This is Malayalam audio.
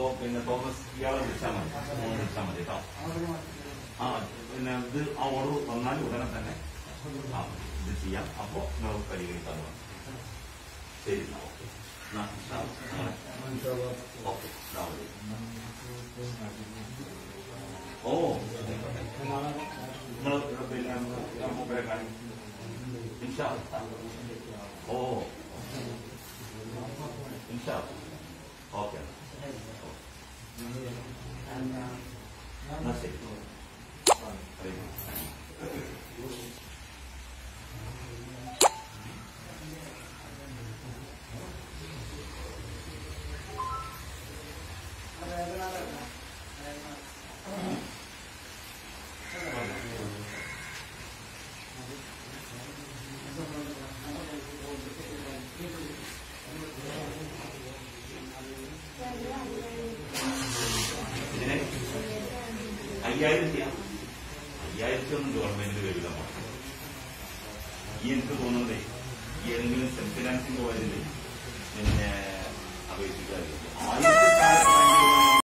അപ്പോ പിന്നെ തോമസ് ഇയാളെ വിളിച്ചാൽ മതി ഫോൺ വിളിച്ചാൽ മതി കേട്ടോ ആ പിന്നെ ഇത് ആ ഓർഡർ വന്നാൽ ഉടനെ തന്നെ ആ ഇത് ചെയ്യാം അപ്പോ നമുക്ക് പരിഗണിക്കാൻ തുടങ്ങാം ശരി എന്നാ ഓക്കെ എന്നാ, ഇൻഷാ അല്ലാ. അങ്ങനെ. ഓക്കെ എന്നാ മതി. ഓ നിങ്ങൾ പിന്നെ മൂപ്പരെ കാണിക്കും ഇൻഷാ അല്ലാ. ഓ ഇൻഷാ അല്ലാ. ഓക്കെ എന്നാ ശരി ഇതിനെ അയ്യായിരം ചെയ്യാം അയ്യായിരത്തി ഒന്നും ഗവൺമെന്റിന് വരില്ല മോനെ. ഈ എനിക്ക് തോന്നുന്നത് ഈ ഏതെങ്കിലും സെൽഫ് ഫിനാൻസിംഗ് പോലെ